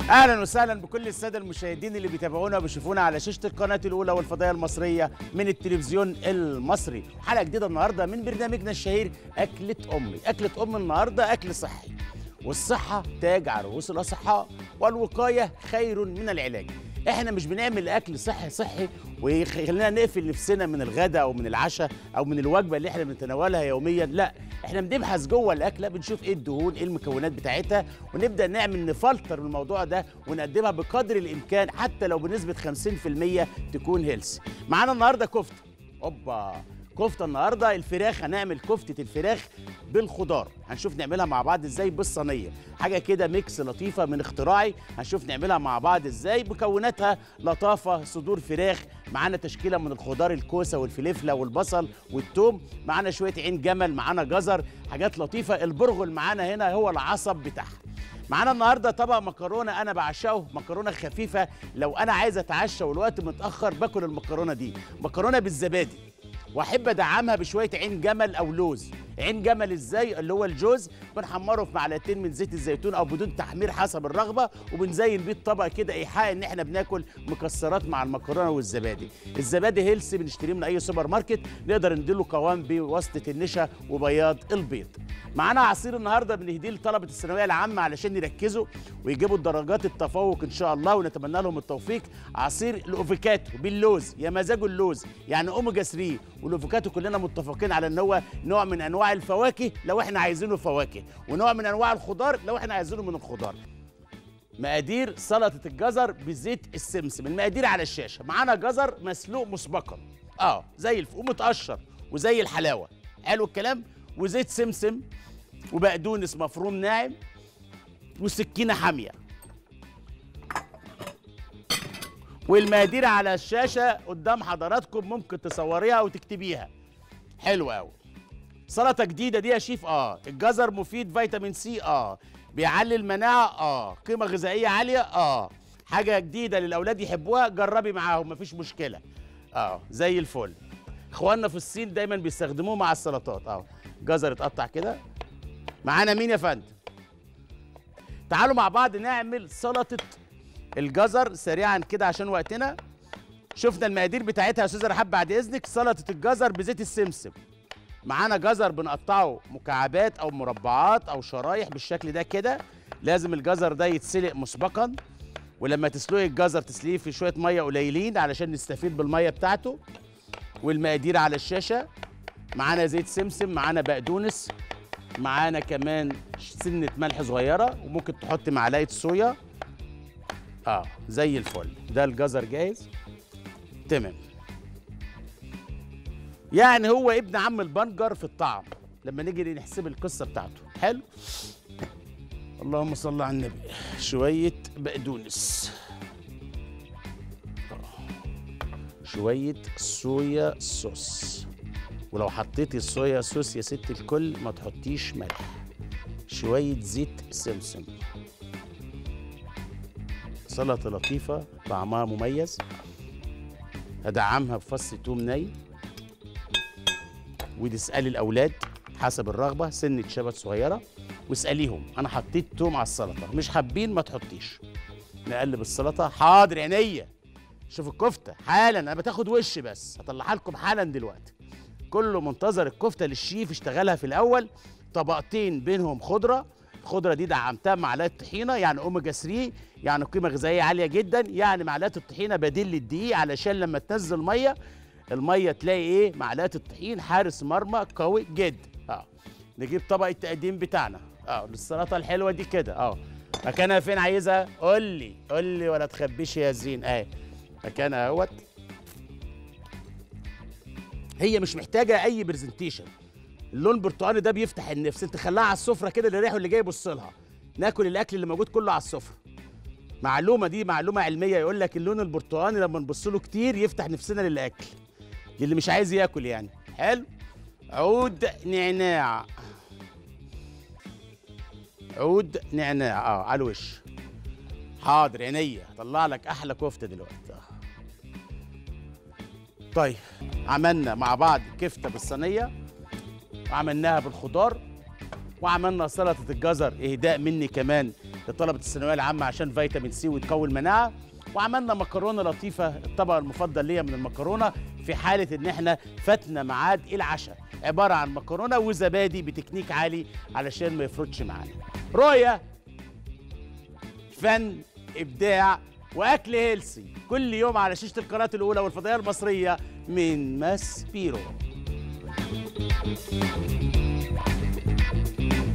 اهلا وسهلا بكل الساده المشاهدين اللي بيتابعونا وبيشوفونا على شاشه القناه الاولى والفضائيه المصريه من التلفزيون المصري حلقه جديده النهارده من برنامجنا الشهير اكله امي اكله ام النهارده اكل صحي والصحه تاج على رؤوس الاصحاء والوقايه خير من العلاج احنا مش بنعمل اكل صحي صحي ويخلينا نقفل نفسنا من الغداء او من العشاء او من الوجبه اللي احنا بنتناولها يوميا لا احنا بنبحث جوه الاكله بنشوف ايه الدهون ايه المكونات بتاعتها ونبدا نعمل نفلتر من الموضوع ده ونقدمها بقدر الامكان حتى لو بنسبه 50% تكون هيلثي معانا النهارده كفته اوبا كفته النهارده الفراخ هنعمل كفته الفراخ بالخضار هنشوف نعملها مع بعض ازاي بالصينيه حاجه كده ميكس لطيفه من اختراعي هنشوف نعملها مع بعض ازاي مكوناتها لطافه صدور فراخ معانا تشكيله من الخضار الكوسه والفلفله والبصل والثوم معانا شويه عين جمل معانا جزر حاجات لطيفه البرغل معانا هنا هو العصب بتاعها معانا النهارده طبق مكرونه انا بعشقه مكرونه خفيفه لو انا عايز اتعشى والوقت متاخر باكل المكرونه دي مكرونه بالزبادي واحب ادعمها بشويه عين جمل او لوز عين جمل ازاي اللي هو الجوز بنحمره في معلقتين من زيت الزيتون او بدون تحمير حسب الرغبه وبنزين بيه الطبق كده ايحاء ان احنا بناكل مكسرات مع المكرونه والزبادي الزبادي هيلث بنشتريه من اي سوبر ماركت نقدر نديله قوام بواسطه النشا وبياض البيض معانا عصير النهارده بنهديه لطلبه الثانويه العامه علشان يركزوا ويجيبوا الدرجات التفوق ان شاء الله ونتمنى لهم التوفيق عصير الافوكاتو باللوز يا مزاجه اللوز يعني اوميجا 3 والافوكاتو كلنا متفقين على ان هو نوع من انواع الفواكه لو احنا عايزينه فواكه ونوع من انواع الخضار لو احنا عايزينه من الخضار مقادير سلطه الجزر بزيت السمسم المقادير على الشاشه معانا جزر مسلوق مسبقا اه زي الف ومتقشر وزي الحلاوه حلو الكلام وزيت سمسم وبقدونس مفروم ناعم وسكينه حاميه والمقادير على الشاشه قدام حضراتكم ممكن تصوريها وتكتبيها حلو قوي سلطه جديده دي يا شيف اه الجزر مفيد فيتامين سي اه بيعلي المناعه اه قيمه غذائيه عاليه اه حاجه جديده للاولاد يحبوها جربي معاهم مفيش مشكله اه زي الفل اخواننا في الصين دايما بيستخدموه مع السلطات اه جزر اتقطع كده معانا مين يا فندم تعالوا مع بعض نعمل سلطه الجزر سريعا كده عشان وقتنا شفنا المقادير بتاعتها يا استاذه رحاب بعد اذنك سلطه الجزر بزيت السمسم معانا جزر بنقطعه مكعبات او مربعات او شرايح بالشكل ده كده لازم الجزر ده يتسلق مسبقا ولما تسلقي الجزر تسلقيه في شويه ميه قليلين علشان نستفيد بالميه بتاعته والمقادير على الشاشه معانا زيت سمسم معانا بقدونس معانا كمان سنه ملح صغيره وممكن تحط معلقه صويا اه زي الفل ده الجزر جاهز تمام يعني هو ابن عم البنجر في الطعم لما نيجي نحسب القصه بتاعته حلو اللهم صل على النبي شويه بقدونس شويه صويا صوص ولو حطيتي الصويا صوص يا ست الكل ما تحطيش ملح شويه زيت سمسم سلطه لطيفه طعمها مميز هدعمها بفص توم ني وتسالي الاولاد حسب الرغبه سنه شبت صغيره واساليهم انا حطيت توم على السلطه مش حابين ما تحطيش نقلب السلطه حاضر عينيا شوف الكفته حالا انا بتاخد وش بس هطلعها لكم حالا دلوقتي كله منتظر الكفته للشيف اشتغلها في الاول طبقتين بينهم خضره الخضره دي دعمتها معلقه طحينه يعني اوميجا 3 يعني قيمه غذائيه عاليه جدا يعني معلقه الطحينه بديل للدقيق علشان لما تنزل ميه الميه تلاقي ايه معلقه الطحين حارس مرمى قوي جدا اه نجيب طبق التقديم بتاعنا اه للسلطه الحلوه دي كده اه مكانها فين عايزها قول لي قول لي ولا تخبيش يا زين اهي مكانها اهوت هي مش محتاجه اي برزنتيشن اللون البرتقالي ده بيفتح النفس انت خلاها على السفره كده اللي رايح واللي جاي يبص لها ناكل الاكل اللي موجود كله على السفره معلومه دي معلومه علميه يقول لك اللون البرتقالي لما نبص له كتير يفتح نفسنا للاكل للي مش عايز ياكل يعني حلو عود نعناع عود نعناع اه على الوش حاضر عينيا هطلع لك احلى كفته دلوقتي آه. طيب عملنا مع بعض كفته بالصينيه وعملناها بالخضار وعملنا سلطه الجزر اهداء مني كمان لطلبه الثانويه العامه عشان فيتامين سي وتقوي المناعه وعملنا مكرونه لطيفه الطبق المفضل ليا من المكرونه في حاله ان احنا فاتنا ميعاد العشاء عباره عن مكرونه وزبادي بتكنيك عالي علشان ما يفرطش معانا رؤيه فن ابداع واكل هيلسي كل يوم على شاشه القناه الاولى والفضائيه المصريه من ماس بيرو